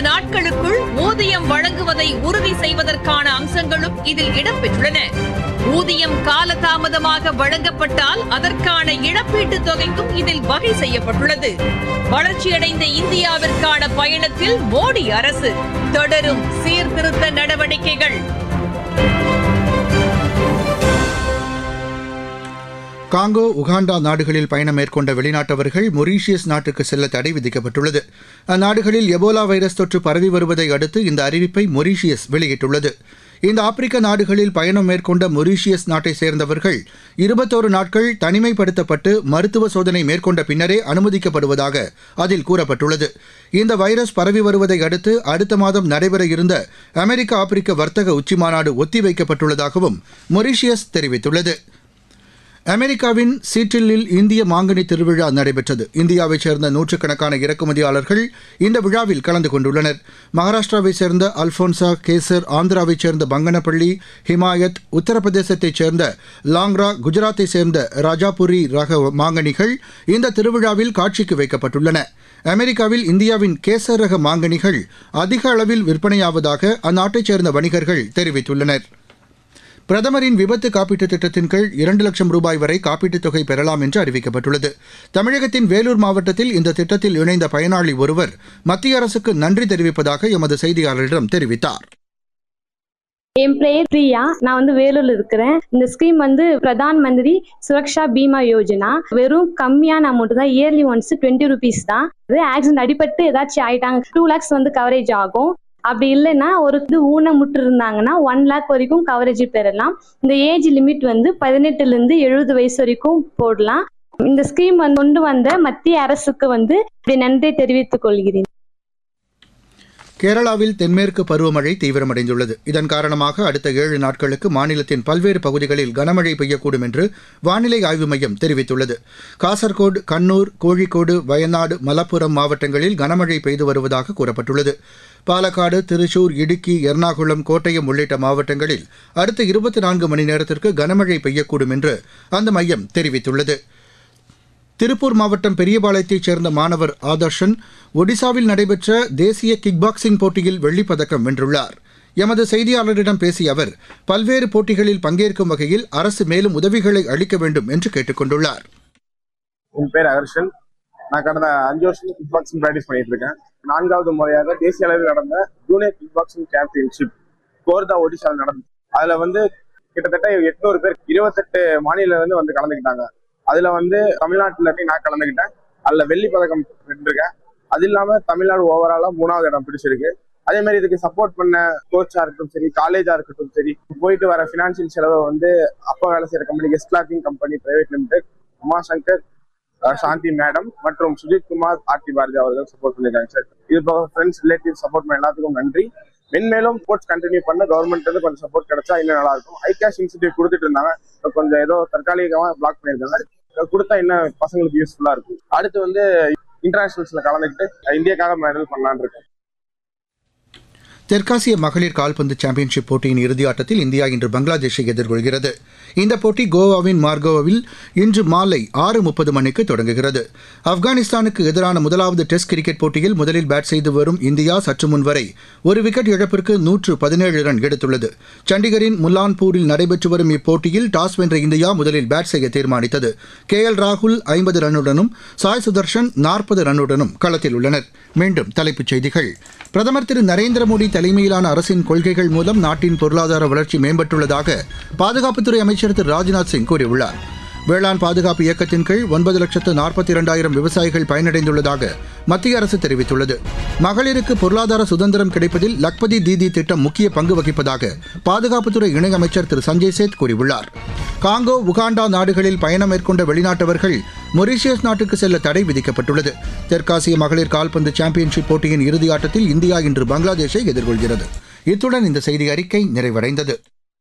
நாட்களுக்குள் ஊதியம் வழங்குவதை உறுதி செய்வதற்கான அம்சங்களும் இதில் இடம்பெற்றுள்ளன ஊதியம் காலதாமதமாக வழங்கப்பட்டால் அதற்கான இழப்பீட்டுத் தொகைக்கும் இதில் வகை செய்யப்பட்டுள்ளது வளர்ச்சியடைந்த இந்தியாவிற்கான பயணத்தில் மோடி அரசு தொடரும் சீர்திருத்த நடவடிக்கைகள் காங்கோ உகாண்டா நாடுகளில் பயணம் மேற்கொண்ட வெளிநாட்டவர்கள் மொரீஷியஸ் நாட்டுக்கு செல்ல தடை விதிக்கப்பட்டுள்ளது அந்நாடுகளில் எபோலா வைரஸ் தொற்று பரவி வருவதை அடுத்து இந்த அறிவிப்பை மொரீஷியஸ் வெளியிட்டுள்ளது இந்த ஆப்பிரிக்க நாடுகளில் பயணம் மேற்கொண்ட மொரீஷியஸ் நாட்டை சேர்ந்தவர்கள் இருபத்தோரு நாட்கள் தனிமைப்படுத்தப்பட்டு மருத்துவ சோதனை மேற்கொண்ட பின்னரே அனுமதிக்கப்படுவதாக அதில் கூறப்பட்டுள்ளது இந்த வைரஸ் பரவி வருவதை அடுத்து அடுத்த மாதம் நடைபெற இருந்த அமெரிக்க ஆப்பிரிக்க வர்த்தக உச்சிமாநாடு ஒத்திவைக்கப்பட்டுள்ளதாகவும் மொரீஷியஸ் தெரிவித்துள்ளது அமெரிக்காவின் சீட்டில்லில் இந்திய மாங்கனி திருவிழா நடைபெற்றது இந்தியாவைச் சேர்ந்த நூற்றுக்கணக்கான இறக்குமதியாளர்கள் இந்த விழாவில் கலந்து கொண்டுள்ளனர் மகாராஷ்டிராவைச் சேர்ந்த அல்போன்சா கேசர் ஆந்திராவைச் சேர்ந்த பங்கனப்பள்ளி ஹிமாயத் உத்தரப்பிரதேசத்தைச் சேர்ந்த லாங்ரா குஜராத்தைச் சேர்ந்த ராஜாபுரி ரக மாங்கனிகள் இந்த திருவிழாவில் காட்சிக்கு வைக்கப்பட்டுள்ளன அமெரிக்காவில் இந்தியாவின் கேசர் ரக மாங்கனிகள் அதிக அளவில் விற்பனையாவதாக அந்நாட்டைச் சேர்ந்த வணிகர்கள் தெரிவித்துள்ளனர் பிரதமரின் விபத்து காப்பீட்டுத் திட்டத்தின் கீழ் இரண்டு லட்சம் ரூபாய் வரை காப்பீட்டுத் தொகை பெறலாம் என்று அறிவிக்கப்பட்டுள்ளது தமிழகத்தின் வேலூர் மாவட்டத்தில் இந்த திட்டத்தில் இணைந்த பயனாளி ஒருவர் மத்திய அரசுக்கு நன்றி தெரிவிப்பதாக எமது செய்தியாளரிடம் தெரிவித்தார் என் பெயர் பிரியா நான் வந்து வேலூர்ல இருக்கிறேன் இந்த ஸ்கீம் வந்து பிரதான் மந்திரி சுரக்ஷா பீமா யோஜனா வெறும் கம்மியான அமௌண்ட் தான் இயர்லி ஒன்ஸ் டுவெண்ட்டி ருபீஸ் தான் இது ஆக்சிடென்ட் அடிபட்டு ஏதாச்சும் ஆயிட்டாங்க டூ லேக்ஸ் வந்து கவரேஜ் ஆகும் அப்படி இல்லைன்னா ஒரு இது ஊனமுற்று இருந்தாங்கன்னா ஒன் லேக் வரைக்கும் கவரேஜ் பெறலாம் இந்த ஏஜ் லிமிட் வந்து பதினெட்டுல இருந்து எழுபது வயசு வரைக்கும் போடலாம் இந்த ஸ்கீம் வந்து கொண்டு வந்த மத்திய அரசுக்கு வந்து இப்படி நன்றி தெரிவித்துக் கொள்கிறேன் கேரளாவில் தென்மேற்கு பருவமழை தீவிரமடைந்துள்ளது இதன் காரணமாக அடுத்த ஏழு நாட்களுக்கு மாநிலத்தின் பல்வேறு பகுதிகளில் கனமழை பெய்யக்கூடும் என்று வானிலை ஆய்வு மையம் தெரிவித்துள்ளது காசர்கோடு கண்ணூர் கோழிக்கோடு வயநாடு மலப்புரம் மாவட்டங்களில் கனமழை பெய்து வருவதாக கூறப்பட்டுள்ளது பாலக்காடு திருச்சூர் இடுக்கி எர்ணாகுளம் கோட்டயம் உள்ளிட்ட மாவட்டங்களில் அடுத்த இருபத்தி நான்கு மணி நேரத்திற்கு கனமழை பெய்யக்கூடும் என்று அந்த மையம் தெரிவித்துள்ளது திருப்பூர் மாவட்டம் பெரியபாளையத்தைச் சேர்ந்த மாணவர் ஆதர்ஷன் ஒடிசாவில் நடைபெற்ற தேசிய கிக் பாக்ஸிங் போட்டியில் வெள்ளிப் பதக்கம் வென்றுள்ளார் எமது செய்தியாளரிடம் பேசிய அவர் பல்வேறு போட்டிகளில் பங்கேற்கும் வகையில் அரசு மேலும் உதவிகளை அளிக்க வேண்டும் என்று கேட்டுக் கொண்டுள்ளார் என் பேர் அகர்ஷன் நான் கடந்த அஞ்சு வருஷம் கிக் பாக்ஸிங் ப்ராக்டிஸ் பண்ணிட்டு இருக்கேன் நான்காவது முறையாக தேசிய அளவில் நடந்த junior kick boxing championship Khordha ஒடிசாவில் நடந்தது அதுல வந்து கிட்டத்தட்ட எட்நூறு பேர் இருபத்தெட்டு மாநில இருந்து வந்து கலந்துக்கிட்டாங்க அதுல வந்து தமிழ்நாட்டுல இருந்து நான் கலந்துக்கிட்டேன் அதுல வெள்ளி பதக்கம் வென்றிருக்கேன் அது இல்லாம தமிழ்நாடு ஓவராலா மூணாவது இடம் பிடிச்சிருக்கு அதே மாதிரி இதுக்கு சப்போர்ட் பண்ண கோச்சா இருக்கட்டும் சரி காலேஜா இருக்கட்டும் சரி போயிட்டு வர பினான்சியல் செலவை வந்து அப்பா வேலை செய்யற company guest clothing company private limited Umashankar அஹ் சாந்தி மேடம் மற்றும் சுஜித் குமார் ஆர்த்தி பாரதி அவர்கள் சப்போர்ட் பண்ணிருக்காங்க சார் இது போக ஃப்ரெண்ட்ஸ் ரிலேட்டிவ் சப்போர்ட் பண்ண எல்லாத்துக்கும் நன்றி மென்மேலும் ஸ்போர்ட்ஸ் கண்டினியூ பண்ண கவர்மெண்ட் வந்து கொஞ்சம் சப்போர்ட் கிடைச்சா இன்னும் நல்லா இருக்கும் ஐ கேஷ் இன்ஸ்டியூட் கொடுத்துட்டு இருந்தாங்க இப்ப கொஞ்சம் ஏதோ தற்காலிகமா பிளாக் பண்ணியிருக்காங்க இதை கொடுத்தா இன்னும் பசங்களுக்கு யூஸ்ஃபுல்லா இருக்கும் அடுத்து வந்து இன்டர்நேஷனல்ஸ்ல கலந்துக்கிட்டு இந்தியாக்காக மெடல் பண்ணலான்னு இருக்கேன் தெற்காசிய மகளிர் கால்பந்து சாம்பியன்ஷிப் போட்டியின் இறுதி ஆட்டத்தில் இந்தியா இன்று பங்களாதேஷை எதிர்கொள்கிறது இந்த போட்டி கோவாவின் மார்கோவில் இன்று மாலை ஆறு முப்பது மணிக்கு தொடங்குகிறது ஆப்கானிஸ்தானுக்கு எதிரான முதலாவது டெஸ்ட் கிரிக்கெட் போட்டியில் முதலில் பேட் செய்து வரும் இந்தியா சற்று முன் வரை ஒரு விக்கெட் இழப்பிற்கு நூற்று பதினேழு ரன் எடுத்துள்ளது சண்டிகரின் முல்லான்பூரில் நடைபெற்று வரும் இப்போட்டியில் டாஸ் வென்ற இந்தியா முதலில் பேட் செய்ய தீர்மானித்தது கே எல் ராகுல் ஐம்பது ரன்னுடனும் சாய் சுதர்ஷன் நாற்பது ரன்னுடனும் களத்தில் உள்ளனர் மீண்டும் தலைப்புச் செய்திகள் பிரதமர் திரு நரேந்திர மோடி தலைமையிலான அரசின் கொள்கைகள் மூலம் நாட்டின் பொருளாதார வளர்ச்சி மேம்பட்டுள்ளதாக பாதுகாப்புத்துறை அமைச்சர் திரு ராஜ்நாத் சிங் கூறியுள்ளார் வேளாண் பாதுகாப்பு இயக்கத்தின் கீழ் ஒன்பது லட்சத்து நாற்பத்தி இரண்டாயிரம் விவசாயிகள் பயனடைந்துள்ளதாக மத்திய அரசு தெரிவித்துள்ளது மகளிருக்கு பொருளாதார சுதந்திரம் கிடைப்பதில் லக்பதி தீதி திட்டம் முக்கிய பங்கு வகிப்பதாக பாதுகாப்புத்துறை இணையமைச்சர் திரு சஞ்சய் சேத் கூறியுள்ளார் காங்கோ உகாண்டா நாடுகளில் பயணம் மேற்கொண்ட வெளிநாட்டவர்கள் மொரீஷியஸ் நாட்டுக்கு செல்ல தடை விதிக்கப்பட்டுள்ளது தெற்காசிய மகளிர் கால்பந்து சாம்பியன்ஷிப் போட்டியின் இறுதி ஆட்டத்தில் இந்தியா இன்று பங்களாதேஷை எதிர்கொள்கிறது இத்துடன் இந்த செய்தி அறிக்கை நிறைவடைந்தது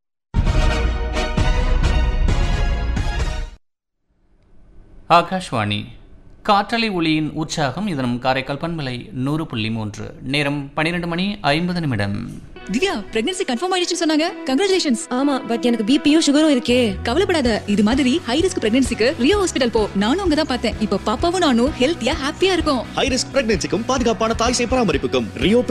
ஆகாஷ்வாணி காற்றலை ஒளியின் உற்சாகம் இதனும் காரைக்கால் பண்பலை நூறு புள்ளி மூன்று நேரம் பன்னிரெண்டு மணி ஐம்பது நிமிடம் திவ்யா பிரெக்னன்சி கன்ஃபார்ம் ஆயிடுச்சுன்னு சொன்னாங்க கங்க்ராச்சுலேஷன்ஸ் ஆமா பட் எனக்கு பிபியும் சுகரும் இருக்கே கவலைப்படாத இது மாதிரி ஹை ரிஸ்க் பிரெக்னன்சிக்கு ரியோ ஹாஸ்பிடல் போ நானும் அங்க தான் பார்த்தேன் இப்போ பாப்பாவும் நானும் ஹெல்த்தியா ஹாப்பியா இருக்கும் ஹை ரிஸ்க் பிரெக்னன்சிக்கும் பாதுகாப்பான தாய் சேய் பராமரிப்புக்கும் ரியோ